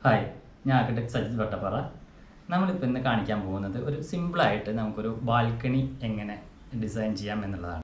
hi ഞാൻ architect Sajith Vattappara നമ്മളിപ്പോൾ ഇന്ന് കാണിക്കാൻ പോകുന്നത് ഒരു സിമ്പിളായിട്ട് നമുക്കൊരു ബാൽക്കണി എങ്ങനെ ഡിസൈൻ ചെയ്യാം എന്നുള്ളതാണ്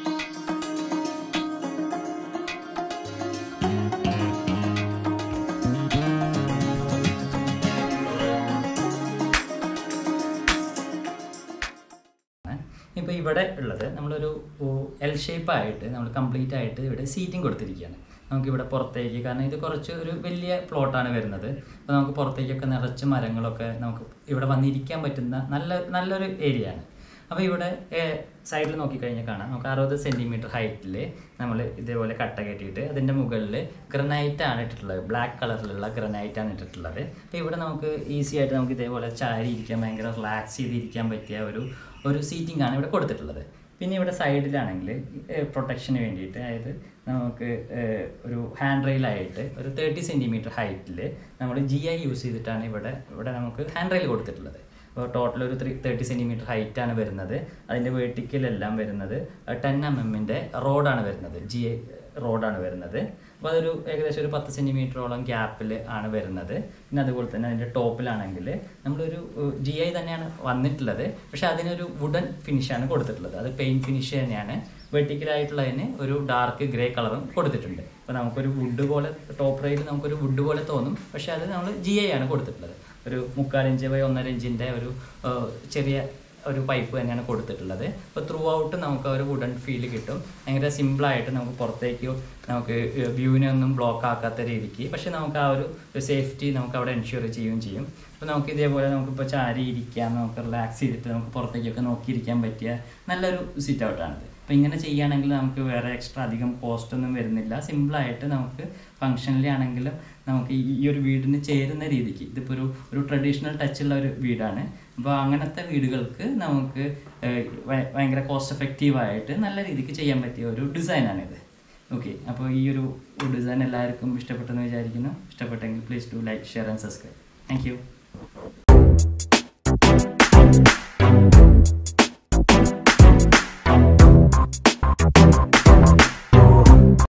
ഇപ്പോൾ ഇവിടെ ഉള്ളത് നമ്മളൊരു എൽ ഷേപ്പായിട്ട് നമ്മൾ കംപ്ലീറ്റ് ആയിട്ട് ഇവിടെ സീറ്റിംഗ് കൊടുത്തിരിക്കുകയാണ് നമുക്കിവിടെ പുറത്തേക്ക് കാരണം ഇത് കുറച്ച് ഒരു വലിയ പ്ലോട്ടാണ് വരുന്നത് അപ്പോൾ നമുക്ക് പുറത്തേക്കൊക്കെ നിറച്ച് മരങ്ങളൊക്കെ നമുക്ക് ഇവിടെ വന്നിരിക്കാൻ പറ്റുന്ന നല്ല നല്ലൊരു ഏരിയ ആണ് അപ്പോൾ ഇവിടെ സൈഡിൽ നോക്കിക്കഴിഞ്ഞാൽ കാണാം നമുക്ക് അറുപത് സെൻറ്റിമീറ്റർ ഹൈറ്റിൽ നമ്മൾ ഇതേപോലെ കട്ട കെട്ടിയിട്ട് അതിൻ്റെ മുകളിൽ ഗ്രനൈറ്റ് ആണ് ഇട്ടിട്ടുള്ളത് ബ്ലാക്ക് കളറിലുള്ള ഗ്രനൈറ്റ് ആണ് ഇട്ടിട്ടുള്ളത് അപ്പോൾ ഇവിടെ നമുക്ക് ഈസി ആയിട്ട് നമുക്ക് ഇതേപോലെ ചാരി ഇരിക്കാൻ ഭയങ്കര റിലാക്സ് ചെയ്തിരിക്കാൻ പറ്റിയ ഒരു ഒരു സീറ്റിംഗ് ആണ് ഇവിടെ കൊടുത്തിട്ടുള്ളത് പിന്നെ ഇവിടെ സൈഡിലാണെങ്കിൽ പ്രൊട്ടക്ഷന് വേണ്ടിയിട്ട് അതായത് നമുക്ക് ഏഹ്, ഒരു ഹാൻഡ് റെയിലായിട്ട് ഒരു തേർട്ടി സെൻറ്റിമീറ്റർ ഹൈറ്റിൽ നമ്മൾ ജി ഐ യൂസ് ചെയ്തിട്ടാണ് ഇവിടെ ഇവിടെ നമുക്ക് ഹാൻഡ് റെയിൽ കൊടുത്തിട്ടുള്ളത് അപ്പോൾ ടോട്ടൽ ഒരു ത്രീ തേർട്ടി സെൻറ്റിമീറ്റർ ഹൈറ്റാണ് വരുന്നത് അതിൻ്റെ വേർട്ടിക്കലെല്ലാം വരുന്നത് ടെൻ എം എമ്മിൻ്റെ റോഡാണ് വരുന്നത് ജി ഐ റോഡാണ് വരുന്നത് അപ്പോൾ അതൊരു ഏകദേശം ഒരു പത്ത് സെൻറ്റിമീറ്ററോളം ഗ്യാപ്പിൽ ആണ് വരുന്നത് പിന്നെ അതുപോലെ തന്നെ അതിൻ്റെ ടോപ്പിലാണെങ്കിൽ നമ്മളൊരു ജി ഐ തന്നെയാണ് വന്നിട്ടുള്ളത് പക്ഷെ അതിനൊരു വുഡൻ ഫിനിഷാണ് കൊടുത്തിട്ടുള്ളത് അത് പെയിൻറ്റ് ഫിനിഷ് തന്നെയാണ് വെർട്ടിക്കലായിട്ടുള്ളതിന് ഒരു ഡാർക്ക് ഗ്രേ കളറും കൊടുത്തിട്ടുണ്ട് അപ്പോൾ നമുക്കൊരു വുഡ് പോലെ ടോപ്പ് റെയിൽ നമുക്കൊരു വുഡ് പോലെ തോന്നും പക്ഷെ അത് നമ്മൾ ജി ഐ ആണ് കൊടുത്തിട്ടുള്ളത് ഒരു മുക്കാൽ ഇഞ്ച് ബൈ ഒന്നര ഇഞ്ചിൻ്റെ ഒരു ആ, ചെറിയ ഒരു പൈപ്പ് തന്നെയാണ് കൊടുത്തിട്ടുള്ളത് അപ്പോൾ ത്രൂ ഔട്ട് നമുക്ക് ആ ഒരു വുഡൻ ഫീൽ കിട്ടും ഭയങ്കര സിമ്പിളായിട്ട് നമുക്ക് പുറത്തേക്ക് നമുക്ക് വ്യൂവിനെ ഒന്നും ബ്ലോക്ക് ആക്കാത്ത രീതിക്ക് പക്ഷെ നമുക്ക് ആ ഒരു സേഫ്റ്റി നമുക്ക് അവിടെ എൻഷുർ ചെയ്യുകയും ചെയ്യും അപ്പോൾ നമുക്ക് ഇതേപോലെ നമുക്കിപ്പോൾ ചാരി ഇരിക്കാം നമുക്ക് റിലാക്സ് ചെയ്തിട്ട് നമുക്ക് പുറത്തേക്കൊക്കെ നോക്കിയിരിക്കാൻ പറ്റിയ നല്ലൊരു സിറ്റ് ഔട്ടാണിത് അപ്പോൾ ഇങ്ങനെ ചെയ്യുകയാണെങ്കിൽ നമുക്ക് വേറെ എക്സ്ട്രാ അധികം കോസ്റ്റ് ഒന്നും വരുന്നില്ല സിമ്പിളായിട്ട് നമുക്ക് ഫങ്ഷനലി ആണെങ്കിലും നമുക്ക് ഈ ഈ ഒരു വീടിന് ചേരുന്ന രീതിക്ക് ഇതിപ്പോൾ ഒരു ഒരു ട്രഡീഷണൽ ടച്ചുള്ള ഒരു വീടാണ് അപ്പോൾ അങ്ങനത്തെ വീടുകൾക്ക് നമുക്ക് ഏഹ്, ഭയ- ഭയങ്കര കോസ്റ്റ് എഫക്റ്റീവായിട്ട് നല്ല രീതിക്ക് ചെയ്യാൻ പറ്റിയ ഒരു ഡിസൈനാണിത് ഓക്കെ അപ്പോൾ ഈ ഒരു ഡിസൈൻ എല്ലാവർക്കും ഇഷ്ടപ്പെട്ടെന്ന് വിചാരിക്കുന്നു ഇഷ്ടപ്പെട്ടെങ്കിൽ please to like share and subscribe thank U